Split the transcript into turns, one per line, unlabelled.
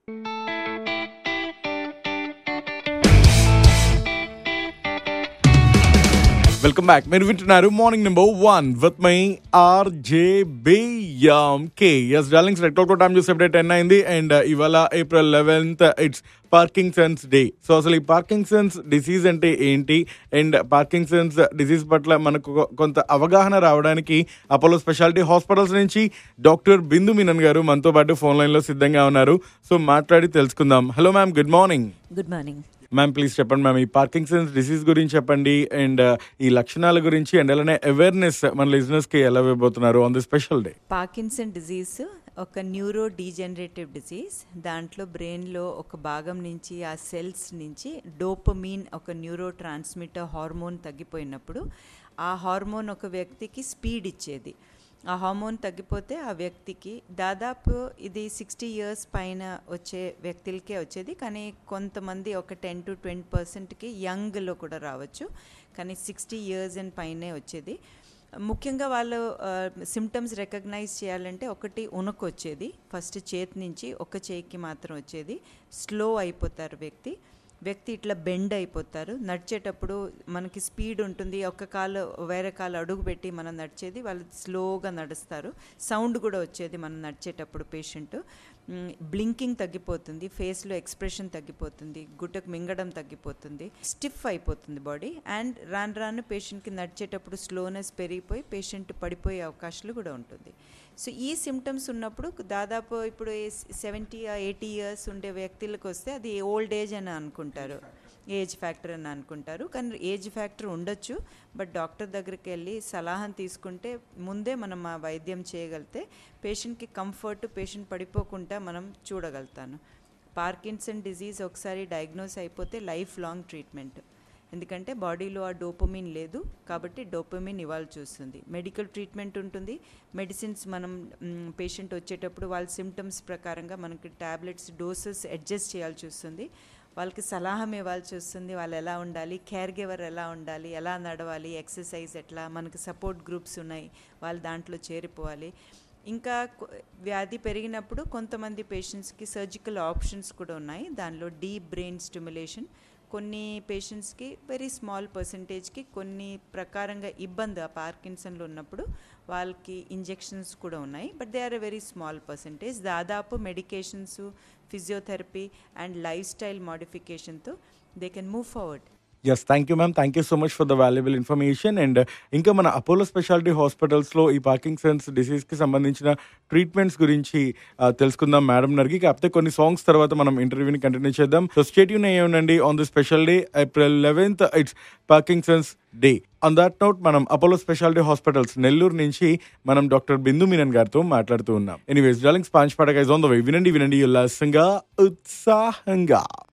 welcome back మీరు వింటున్నారు morning number one with my RJ BM K S darlings red clock time చూసి update ten అయింది and ఇవాళ April eleventh it's Parkinson's day so అసలు ఈ పార్కింగ్సన్స్ disease అంటే ఏంటి అండ్ పార్కింగ్సన్స్ డిసీజ్ పట్ల మనకు కొ- కొంత అవగాహన రావడానికి అపోలో స్పెషాలిటీ హాస్పిటల్స్ నుంచి డాక్టర్ బిందు మీనన్ గారు మనతో పాటు ఫోన్ లైన్లో సిద్ధంగా ఉన్నారు సో మాట్లాడి తెలుసుకుందాం hello ma'am good morning
good morning
ma'am please చెప్పండి మ్యామ్ ఈ పార్కిన్సన్స్ డిసీజ్ గురించి చెప్పండి అండ్ ఈ లక్షణాల గురించి అండ్ అలానే అవేర్నెస్ మన లిజినెస్ కి ఎలా ఇవ్వబోతున్నారు on the special day
Parkinson disease ఒక న్యూరో డీజనరేటివ్ డిజీజ్ దాంట్లో బ్రెయిన్లో ఒక భాగం నుంచి ఆ సెల్స్ నుంచి డోపమీన్ ఒక న్యూరో ట్రాన్స్మిటర్ హార్మోన్ తగ్గిపోయినప్పుడు ఆ హార్మోన్ ఒక వ్యక్తికి స్పీడ్ ఇచ్చేది ఆ హార్మోన్ తగ్గిపోతే ఆ వ్యక్తికి దాదాపు ఇది సిక్స్టీ ఇయర్స్ పైన వచ్చే వ్యక్తులకే వచ్చేది కానీ కొంతమంది ఒక టెన్ టు ట్వంటీ పర్సెంట్కి యంగ్లో కూడా రావచ్చు కానీ సిక్స్టీ ఇయర్స్ అండ్ పైనే వచ్చేది ముఖ్యంగా వాళ్ళు సిమ్టమ్స్ రికగ్నైజ్ చేయాలంటే ఒకటి ఉనకు వచ్చేది ఫస్ట్ చేతి నుంచి ఒక చేయికి మాత్రం వచ్చేది స్లో అయిపోతారు వ్యక్తి వ్యక్తి ఇట్లా బెండ్ అయిపోతారు నడిచేటప్పుడు మనకి స్పీడ్ ఉంటుంది ఒక కాలు వేరే కాలు అడుగు పెట్టి మనం నడిచేది వాళ్ళు స్లోగా నడుస్తారు సౌండ్ కూడా వచ్చేది మనం నడిచేటప్పుడు పేషెంట్ బ్లింకింగ్ తగ్గిపోతుంది ఫేస్లో ఎక్స్ప్రెషన్ తగ్గిపోతుంది గుట్టకు మింగడం తగ్గిపోతుంది స్టిఫ్ అయిపోతుంది బాడీ అండ్ రాను రాను పేషెంట్కి నడిచేటప్పుడు స్లోనెస్ పెరిగిపోయి పేషెంట్ పడిపోయే అవకాశాలు కూడా ఉంటుంది సో ఈ సిమ్టమ్స్ ఉన్నప్పుడు దాదాపు ఇప్పుడు సెవెంటీ ఎయిటీ ఇయర్స్ ఉండే వ్యక్తులకు వస్తే అది ఓల్డ్ ఏజ్ అని అనుకుంటారు ఏజ్ ఫ్యాక్టర్ అని అనుకుంటారు కానీ ఏజ్ ఫ్యాక్టర్ ఉండొచ్చు బట్ డాక్టర్ దగ్గరికి వెళ్ళి సలహా తీసుకుంటే ముందే మనం ఆ వైద్యం చేయగలిగితే పేషెంట్కి కంఫర్ట్ పేషెంట్ పడిపోకుండా మనం చూడగలుగుతాను పార్కిన్సన్ డిజీజ్ ఒకసారి డయాగ్నోస్ అయిపోతే లైఫ్ లాంగ్ ట్రీట్మెంట్ ఎందుకంటే బాడీలో ఆ డోపమిన్ లేదు కాబట్టి డోపమిన్ ఇవ్వాల్సి వస్తుంది మెడికల్ ట్రీట్మెంట్ ఉంటుంది మెడిసిన్స్ మనం పేషెంట్ వచ్చేటప్పుడు వాళ్ళ సిమ్టమ్స్ ప్రకారంగా మనకి ట్యాబ్లెట్స్ డోసెస్ అడ్జస్ట్ చేయాల్సి వస్తుంది వాళ్ళకి సలహం ఇవ్వాల్సి వస్తుంది వాళ్ళు ఎలా ఉండాలి కేర్ గివర్ ఎలా ఉండాలి ఎలా నడవాలి ఎక్సర్సైజ్ ఎట్లా మనకి సపోర్ట్ గ్రూప్స్ ఉన్నాయి వాళ్ళు దాంట్లో చేరిపోవాలి ఇంకా కొ- వ్యాధి పెరిగినప్పుడు కొంతమంది పేషెంట్స్కి సర్జికల్ ఆప్షన్స్ కూడా ఉన్నాయి దానిలో డీప్ బ్రెయిన్ స్టిమ్యులేషన్ కొన్ని పేషెంట్స్కి వెరీ స్మాల్ పర్సంటేజ్కి కొన్ని ప్రకారంగా ఇబ్బంది ఆ పార్కిన్సన్లో ఉన్నప్పుడు వాళ్ళకి ఇంజెక్షన్స్ కూడా ఉన్నాయి but they are a very small percentage దాదాపు medications physiotherapy and life style మోడిఫికేషన్తో they can move forward
yes thank you ma'am thank you so much for the valuable information and ఇంకా మన అపోలో స్పెషాలిటీ హాస్పిటల్స్లో ఈ పార్కింగ్సన్స్ డిసీజ్కి సంబంధించిన treatments గురించి ఆ, తెలుసుకుందాం మేడం నరికి కాకపోతే కొన్ని సాంగ్స్ తర్వాత మనం ఇంటర్వ్యూని కంటిన్యూ చేద్దాం సో స్టేట్యూన్ అయ్యి ఉండండి on the special day April eleventh it's Parkinson's day on that note మనం అపోలో స్పెషాలిటీ హాస్పిటల్స్ నెల్లూరు నుంచి మనం డాక్టర్ బిందు మీనన్ గారితో మాట్లాడుతూ ఉన్నాం ఎనీవేస్ డార్లింగ్ స్పాంచ్ పాట గైజ్ ఆన్ ద వే వినండి వినండి ఉల్లాసంగా ఉత్సాహంగా